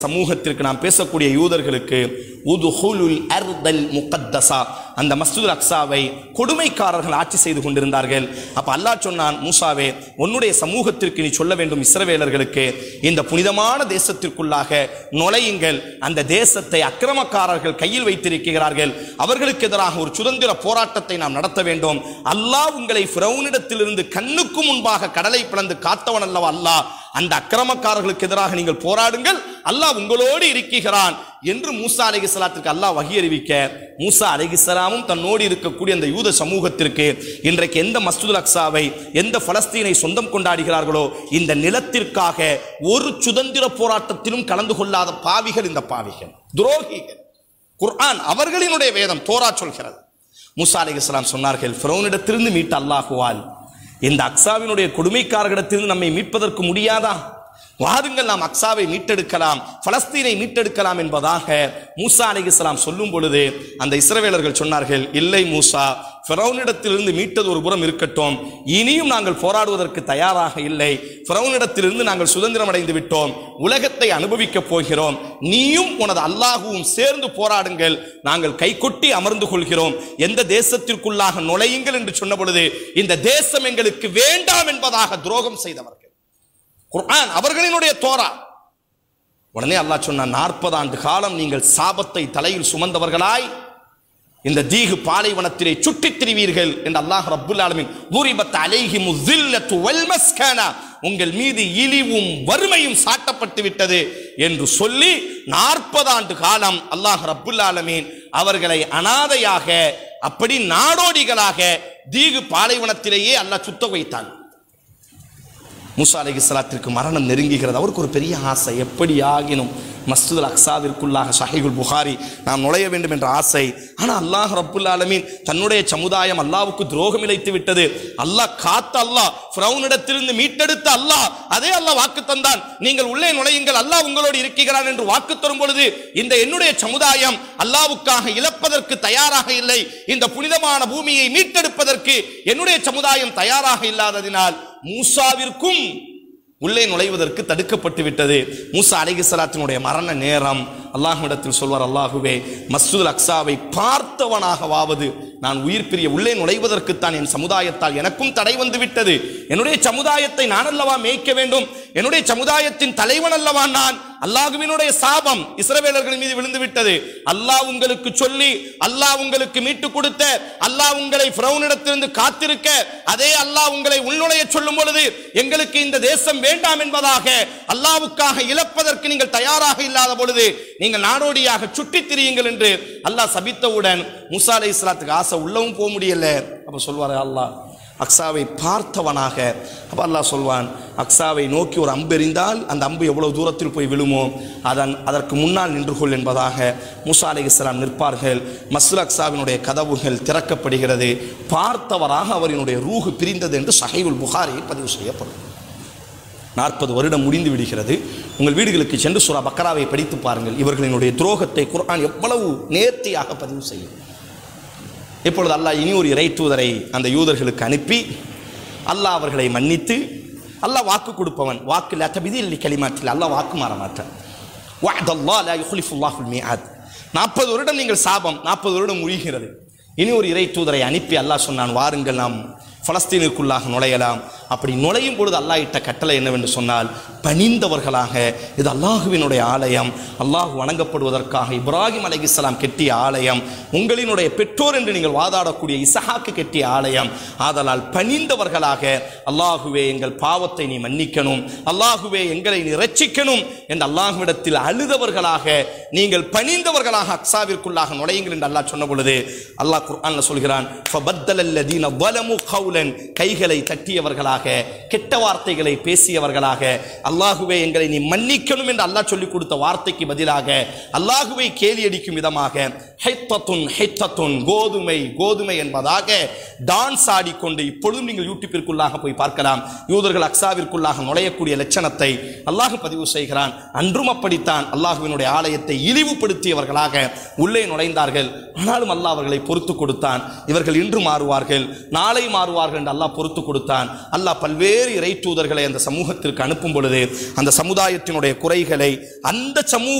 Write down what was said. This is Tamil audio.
சமூகத்திற்கு நாம் பேசக்கூடிய யூதர்களுக்கு உதுஹுலுல் அர்தல் முகத்தசா அந்த மஸ்ஜிதுல் அக்ஸாவை கொடுமைக்காரர்கள் ஆட்சி செய்து கொண்டிருந்தார்கள் அப்ப அல்லாஹ் சொன்னான் மூசாவே உன்னுடைய சமூகத்திற்கு நீ சொல்ல வேண்டும் இஸ்ரவேலர்களுக்கு இந்த புனிதமான தேசத்திற்குள்ளாக நுழையுங்கள் அந்த தேசத்தை அக்கிரமக்காரர்கள் கையில் வைத்திருக்கிறார்கள் அவர்களுக்கு எதிராக ஒரு சுதந்திர போராட்டத்தை நாம் நடத்த வேண்டும் அல்லாஹ் உங்களை ஃபிரௌனிடத்திலிருந்து கண்ணுக்கு முன்பாக கடலை பிளந்து காத்தவன் அல்லவா அல்லாஹ் அந்த அக்கிரமக்காரர்களுக்கு எதிராக நீங்கள் போராடுங்கள் அல்லாஹ் உங்களோடு இருக்கிறான் என்று மூசா அலைகிஸ்லாத்திற்கு அல்லாஹ் வகி அறிவிக்க மூசா அலைகிஸ்லாமும் தன்னோடு இருக்கக்கூடிய அந்த யூத சமூகத்திற்கு இன்றைக்கு எந்த மஸ்ஜிதுல் அக்ஸாவை எந்த பலஸ்தீனை சொந்தம் கொண்டாடுகிறார்களோ இந்த நிலத்திற்காக ஒரு சுதந்திர போராட்டத்திலும் கலந்து கொள்ளாத பாவிகள் இந்த பாவிகள் துரோகிகள் குர்ஆன் அவர்களினுடைய வேதம் தோரா சொல்கிறது மூசா அலைகிஸ்லாம் சொன்னார்கள் ஃபிரௌனிடத்திலிருந்து மீட்ட அல்லாஹுவால் இந்த அக்ஸாவினுடைய கொடுமைக்காரர்களிடத்திலிருந்து நம்மை மீட்பதற்கு முடியாதா வாருங்கள் நாம் அக்ஸாவை மீட்டெடுக்கலாம் பலஸ்தீனை மீட்டெடுக்கலாம் என்பதாக மூசா அலைஹிஸ்ஸலாம் சொல்லும் பொழுது அந்த இஸ்ரவேலர்கள் சொன்னார்கள் இல்லை மூசா ஃபிரௌனிடத்திலிருந்து மீட்டது ஒரு புறம் இருக்கட்டும் இனியும் நாங்கள் போராடுவதற்கு தயாராக இல்லை ஃபிரௌனிடத்திலிருந்து நாங்கள் சுதந்திரம் அடைந்து விட்டோம் உலகத்தை அனுபவிக்கப் போகிறோம் நீயும் உனது அல்லாஹுவும் சேர்ந்து போராடுங்கள் நாங்கள் கைகொட்டி அமர்ந்து கொள்கிறோம் எந்த தேசத்திற்குள்ளாக நுழையுங்கள் என்று சொன்ன பொழுது இந்த தேசம் எங்களுக்கு வேண்டாம் என்பதாக துரோகம் செய்தவர்கள் குர்ஆன் அவர்களினுடைய தோரா உடனே அல்லாஹ் சொன்னான் நாற்பது ஆண்டு காலம் நீங்கள் சாபத்தை தலையில் சுமந்தவர்களாய் இந்த தீகு பாலைவனத்திலே சுற்றித் திரிவீர்கள் என்று அல்லாஹ் ரப்புல் ஆலமீன் ஊரிபத் அலைஹிமு ஸில்லத்து வல் மஸ்கனா உங்கள் மீது இழிவும் வறுமையும் சாட்டப்பட்டு விட்டது என்று சொல்லி நாற்பது ஆண்டு காலம் அல்லாஹ் ரப்புல் ஆலமீன் அவர்களை அனாதையாக அப்படி நாடோடிகளாக தீகு பாலைவனத்திலேயே அல்லாஹ் சுத்த வைத்தான் மூசா அலைஹிஸ்ஸலாத்திற்கு மரணம் நெருங்குகிறது அவருக்கு ஒரு பெரிய ஆசை எப்படி ஆகினும் மஸ்ஜிதுல் அக்ஸாவிற்குள்ளாக ஷஹீகுல் புகாரி நாம் நுழைய வேண்டும் என்ற ஆசை ஆனால் அல்லாஹ் ரப்புல் ஆலமீன் தன்னுடைய சமுதாயம் அல்லாவுக்கு துரோகம் இழைத்து விட்டது அல்லாஹ் காத்த அல்லாஹ் ஃபிரௌனிடத்திலிருந்து மீட்டெடுத்த அல்லாஹ் அதே அல்லாஹ் வாக்கு தந்தான் நீங்கள் உள்ளே நுழையுங்கள் அல்லாஹ் உங்களோடு இருக்கிறான் என்று வாக்கு தரும் பொழுது இந்த என்னுடைய சமுதாயம் அல்லாவுக்காக இழப்பதற்கு தயாராக இல்லை இந்த புனிதமான பூமியை மீட்டெடுப்பதற்கு என்னுடைய சமுதாயம் தயாராக இல்லாததினால் மூசாவிற்கும் உள்ளே நுழைவதற்கு தடுக்கப்பட்டு விட்டது மூசா அலைகிஸ்லாத்தினுடைய மரண நேரம் அல்லாஹ்விடத்தில் சொல்வார் அல்லாஹுவே மஸ்ஜிதுல் அக்ஸாவை பார்த்தவனாகவாவது நான் உயிர் பிரிய உள்ளே நுழைவதற்குத்தான் என் சமுதாயத்தால் எனக்கும் தடை வந்து விட்டது என்னுடைய சமுதாயத்தை நான் அல்லவா மேய்க்க வேண்டும் என்னுடைய சமுதாயத்தின் தலைவன் அல்லவா நான் அல்லாஹுவினுடைய சாபம் இஸ்ரவேலர்கள் மீது விழுந்து விட்டது அல்லாஹ் உங்களுக்கு சொல்லி அல்லாஹ் உங்களுக்கு மீட்டு கொடுத்த அல்லாஹ் உங்களை ஃபிரௌனிடத்திலிருந்து காத்திருக்க அதே அல்லாஹ் உங்களை உள்நுழைய சொல்லும் பொழுது எங்களுக்கு இந்த தேசம் வேண்டாம் என்பதாக அல்லாஹ்வுக்காக இழப்பதற்கு நீங்கள் தயாராக இல்லாத பொழுது நீங்கள் நாடோடியாக சுற்றித் திரியுங்கள் என்று அல்லாஹ் சபித்தவுடன் மூசா அலை இஸ்லாத்துக்கு ஆசை உள்ளவும் போக முடியல அப்ப சொல்வாரு அல்லாஹ் அக்ஸாவை பார்த்தவனாக அப்ப அல்லாஹ் சொல்வான் அக்ஸாவை நோக்கி ஒரு அம்பு எறிந்தால் அந்த அம்பு எவ்வளவு தூரத்தில் போய் விழுமோ அதன் அதற்கு முன்னால் நின்று கொள் என்பதாக மூசா அலை இஸ்லாம் நிற்பார்கள் மஸ்ல அக்ஸாவினுடைய கதவுகள் திறக்கப்படுகிறது பார்த்தவராக அவரினுடைய ரூஹு பிரிந்தது என்று சஹைவுல் புகாரியில் பதிவு செய்யப்படும் நாற்பது வருடம் முடிந்து விடுகிறது உங்கள் வீடுகளுக்கு சென்று சூரா பக்கராவை படித்து பாருங்கள் இவர்களினுடைய துரோகத்தை குர்ஆன் எவ்வளவு நேர்த்தியாக பதிவு செய்யும் இப்பொழுது அல்லாஹ் இனி ஒரு இறை தூதரை அந்த யூதர்களுக்கு அனுப்பி அல்லாஹ் அவர்களை மன்னித்து அல்லாஹ் வாக்கு கொடுப்பவன் வாக்கு லத்தபிதி இல்லை களிமாற்றில் அல்லாஹ் வாக்கு மாற மாட்டான் வஅதல்லாஹ் லா யுக்லிஃபுல்லாஹுல் மிஆத் நாற்பது வருடம் நீங்கள் சாபம் நாற்பது வருடம் முழிகிறது இனி ஒரு இறை தூதரை அனுப்பி அல்லாஹ் சொன்னான் வாருங்கள் நாம் பலஸ்தீனுக்குள்ளாக நுழையலாம் அப்படி நுழையும் பொழுது அல்லாஹ் இட்ட கட்டளை என்னவென்று சொன்னால் பணிந்தவர்களாக இது அல்லாஹுவினுடைய ஆலயம் அல்லாஹ் வணங்கப்படுவதற்காக இப்ராஹிம் அலைஹிஸ்ஸலாம் கெட்டிய ஆலயம் உங்களினுடைய பெற்றோர் என்று நீங்கள் வாதாடக்கூடிய இசஹாக்கு கெட்டிய ஆலயம் ஆதலால் பணிந்தவர்களாக அல்லாஹுவே எங்கள் பாவத்தை நீ மன்னிக்கணும் அல்லாஹுவே எங்களை நீ ரட்சிக்கணும் என்று அல்லாஹுவிடத்தில் அழுதவர்களாக நீங்கள் பணிந்தவர்களாக அக்ஸாவிற்குள்ளாக நுழையுங்கள் என்று அல்லாஹ் சொன்ன பொழுது அல்லாஹ் குர்ஆன்ல சொல்கிறான் فَبَدَّلَ الَّذِينَ ظَلَمُوا قَوْلًا கைகளை தட்டியவர்களாக கெட்ட வார்த்தைகளை பேசியவர்களாக அல்லாஹுவே எங்களை நீ மன்னிக்கணும் என்று அல்லாஹ் சொல்லிக் கொடுத்த வார்த்தைக்கு பதிலாக அல்லாஹுவை கேலி அடிக்கும் விதமாக ஹைத்தத்துன் ஹைத்தத்துன் கோதுமை கோதுமை என்பதாக டான்ஸ் ஆடிக்கொண்டு இப்பொழுதும் நீங்கள் யூடியூப்பிற்குள்ளாக போய் பார்க்கலாம் யூதர்கள் அக்ஸாவிற்குள்ளாக நுழையக்கூடிய லட்சணத்தை அல்லாஹ் பதிவு செய்கிறான் அன்றும் அப்படித்தான் அல்லாஹுவினுடைய ஆலயத்தை இழிவுபடுத்தியவர்களாக உள்ளே நுழைந்தார்கள் ஆனாலும் அல்லாஹ் அவர்களை பொறுத்து கொடுத்தான் இவர்கள் இன்று மாறுவார்கள் நாளை மாறுவார்கள் என்று அல்லாஹ் பொறுத்து கொடுத்தான் அல்லாஹ் பல்வேறு இறை தூதர்களை அந்த சமூகத்திற்கு அனுப்பும் பொழுது அந்த சமுதாயத்தினுடைய குறைகளை அந்த சமூக